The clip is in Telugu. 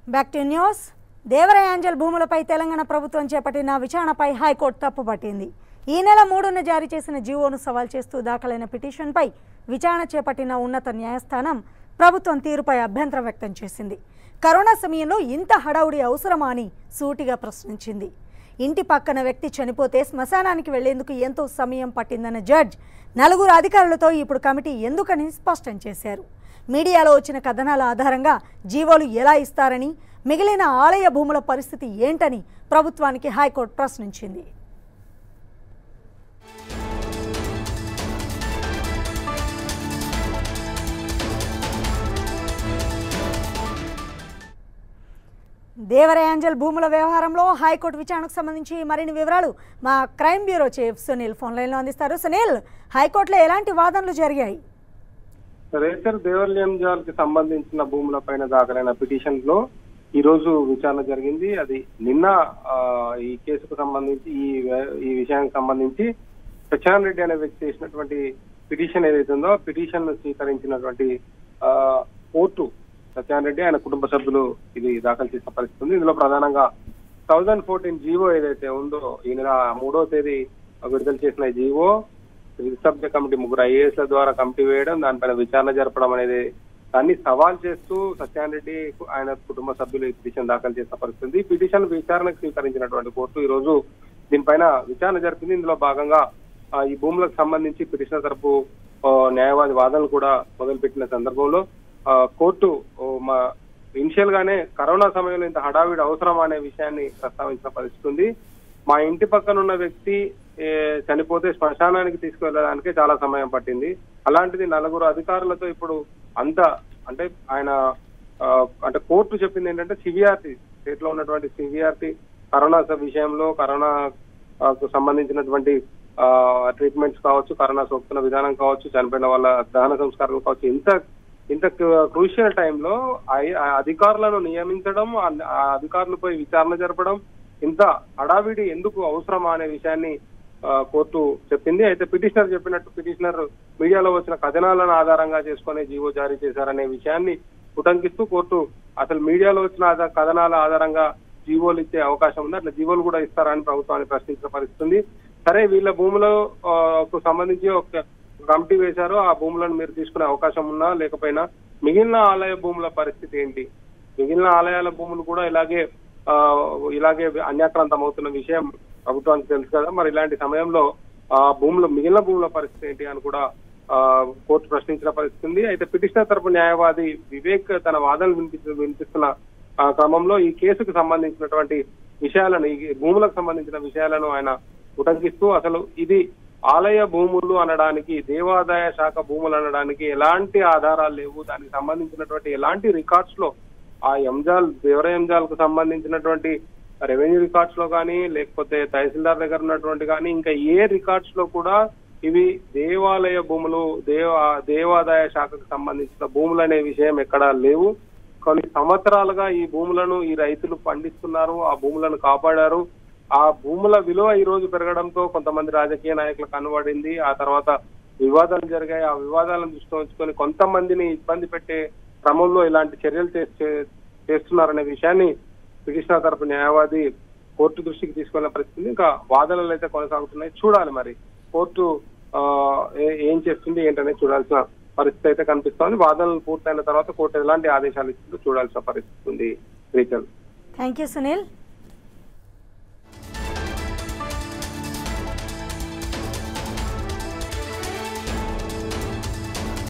బ్యాక్ టు న్యూస్ దేవరయాంజల్ భూములపై తెలంగాణ ప్రభుత్వం చేపట్టిన విచారణపై హైకోర్టు తప్పుపట్టింది ఈ నెల మూడున జారీ చేసిన జీవోను సవాల్ చేస్తూ దాఖలైన పిటిషన్పై విచారణ చేపట్టిన ఉన్నత న్యాయస్థానం ప్రభుత్వం తీరుపై అభ్యంతరం వ్యక్తం చేసింది కరోనా సమయంలో ఇంత హడావుడి అవసరమా అని సూటిగా ప్రశ్నించింది ఇంటి పక్కన వ్యక్తి చనిపోతే శ్మశానానికి వెళ్లేందుకు ఎంతో సమయం పట్టిందన్న జడ్జ్ నలుగురు అధికారులతో ఇప్పుడు కమిటీ ఎందుకని స్పష్టం చేశారు మీడియాలో వచ్చిన కథనాల ఆధారంగా జీవోలు ఎలా ఇస్తారని మిగిలిన ఆలయ భూముల పరిస్థితి ఏంటని ప్రభుత్వానికి హైకోర్టు ప్రశ్నించింది దేవరయాంజల్ భూముల వ్యవహారంలో హైకోర్టు విచారణకు సంబంధించి మరిన్ని వివరాలు మా crime bureau chief Sunil phone లైన్లో అందిస్తారు సునీల్ హైకోర్టులో ఎలాంటి వాదనలు జరిగాయి రేచర్ దేవర్లియం కి సంబంధించిన భూములపైన దాఖలైన పిటిషన్ లో ఈ రోజు విచారణ జరిగింది అది నిన్న ఆ, ఈ కేసుకు సంబంధించి ఈ వే- ఈ విషయానికి సంబంధించి సత్యనారాయణ రెడ్డి అనే వ్యక్తి చేసినటువంటి పిటిషన్ ఏదైతే ఉందో పిటిషన్ స్వీకరించినటువంటి ఆ, కోర్టు సత్యనారాయణ రెడ్డి ఆయన కుటుంబ సభ్యులు ఇది దాఖలు చేసిన పరిస్థితి ఉంది ఇందులో ప్రధానంగా థౌజండ్ ఫోర్టీన్ జీవో ఏదైతే ఉందో ఈ నెల మూడో తేదీ విడుదల చేసిన ఈ జీవో త్రిసభ్య కమిటీ ముగ్గురు ఐఏఎస్ల ద్వారా కమిటీ వేయడం దానిపైన విచారణ జరపడం అనేది దాన్ని సవాల్ చేస్తూ సత్యనారాయణ రెడ్డి ఆయన కుటుంబ సభ్యులు ఈ పిటిషన్ దాఖలు చేసిన పరిస్థితి ఉంది. ఈ పిటిషన్ విచారణకు స్వీకరించినటువంటి కోర్టు ఈ రోజు దీనిపైన విచారణ జరిపింది ఇందులో భాగంగా ఆ, ఈ భూములకు సంబంధించి పిటిషన్ తరపు ఆ, న్యాయవాది వాదనలు కూడా మొదలుపెట్టిన సందర్భంలో ఆ, కోర్టు ఓ, మా ఇనిషియల్ గానే కరోనా సమయంలో ఇంత హడావిడి అవసరం అనే విషయాన్ని ప్రస్తావించిన పరిస్థితి ఉంది మా ఇంటి పక్కన ఉన్న వ్యక్తి ఏ, చనిపోతే శ్మశానానికి తీసుకువెళ్ళడానికి చాలా సమయం పట్టింది అలాంటిది నలుగురు అధికారులతో ఇప్పుడు అంత అంటే ఆయన ఆ, అంటే కోర్టు చెప్పింది ఏంటంటే సివిఆర్టీ స్టేట్ లో ఉన్నటువంటి సివిఆర్టీ కరోనా స- విషయంలో కరోనా ఆ, కు సంబంధించినటువంటి ట్రీట్మెంట్స్ కావచ్చు కరోనా సోకుతున్న విధానం కావచ్చు చనిపోయిన వాళ్ళ దహన సంస్కారాలు కావచ్చు ఇంత ఇంత క్రూషియల్ టైంలో ఆ అధికారులను నియమించడం ఆ- ఆ అధికారులపై విచారణ జరపడం ఇంత హడావిడి ఎందుకు అవసరమా అనే విషయాన్ని ఆ, కోర్టు చెప్పింది అయితే పిటిషనర్ చెప్పినట్టు పిటిషనర్ మీడియాలో వచ్చిన కథనాలను ఆధారంగా చేసుకునే జీవో జారీ చేశారనే విషయాన్ని ఉటంకిస్తూ కోర్టు అసలు మీడియాలో వచ్చిన ఆధా- కథనాల ఆధారంగా జీవోలు ఇచ్చే అవకాశం ఉంది అట్లా జీవోలు కూడా ఇస్తారని ప్రభుత్వాన్ని ప్రశ్నించిన పరిస్థితి ఉంది సరే వీళ్ళ భూములకు సంబంధించి ఒక కమిటీ వేశారు ఆ భూములను మీరు తీసుకునే అవకాశం ఉన్నా లేకపోయినా మిగిలిన ఆలయ భూముల పరిస్థితి ఏంటి మిగిలిన ఆలయాల భూములు కూడా ఇలాగే ఆ, ఇలాగే అన్యాక్రాంతం అవుతున్న విషయం ప్రభుత్వానికి తెలుసు కదా మరి ఇలాంటి సమయంలో ఆ భూముల మిగిలిన భూముల పరిస్థితి ఏంటి అని కూడా ఆ, కోర్టు ప్రశ్నించిన పరిస్థితి ఉంది అయితే పిటిషనర్ తరపు న్యాయవాది వివేక్ తన వాదనలు వినిపించ వినిపిస్తున్న ఆ, క్రమంలో ఈ కేసుకు సంబంధించినటువంటి విషయాలను ఈ భూములకు సంబంధించిన విషయాలను ఆయన ఉటంకిస్తూ అసలు ఇది ఆలయ భూములు అనడానికి దేవాదాయ శాఖ భూములు అనడానికి ఎలాంటి ఆధారాలు లేవు దానికి సంబంధించినటువంటి ఎలాంటి రికార్డ్స్ లో ఆ ఎంజాల్ దేవర ఎంజాల్ కు సంబంధించినటువంటి రెవెన్యూ రికార్డ్స్ లో కానీ లేకపోతే తహసీల్దార్ దగ్గర ఉన్నటువంటి కానీ ఇంకా ఏ రికార్డ్స్ లో కూడా ఇవి దేవాలయ భూములు దేవ దేవాదాయ శాఖకు సంబంధించిన భూములు అనే విషయం ఎక్కడా లేవు కొన్ని సంవత్సరాలుగా ఈ భూములను ఈ రైతులు పండిస్తున్నారు ఆ భూములను కాపాడారు ఆ భూముల విలువ ఈ రోజు పెరగడంతో కొంతమంది రాజకీయ నాయకులకు కనబడింది ఆ తర్వాత వివాదాలు జరిగాయి ఆ వివాదాలను దృష్టిలో ఉంచుకొని కొంతమందిని ఇబ్బంది పెట్టే క్రమంలో ఇలాంటి చర్యలు చే- చే- చేస్తున్నారనే విషయాన్ని పిటిషనర్ తరపు న్యాయవాది కోర్టు దృష్టికి తీసుకెళ్లిన పరిస్థితి ఇంకా వాదనలు అయితే కొనసాగుతున్నాయి చూడాలి మరి కోర్టు ఆ, ఏ- ఏం చేస్తుంది ఏంటనేది చూడాల్సిన పరిస్థితి అయితే కనిపిస్తోంది వాదనలు పూర్తయిన తర్వాత కోర్టు ఎలాంటి ఆదేశాలు ఇస్తుందో చూడాల్సిన పరిస్థితి ఉంది రీచల్ థ్యాంక్ యూ సునీల్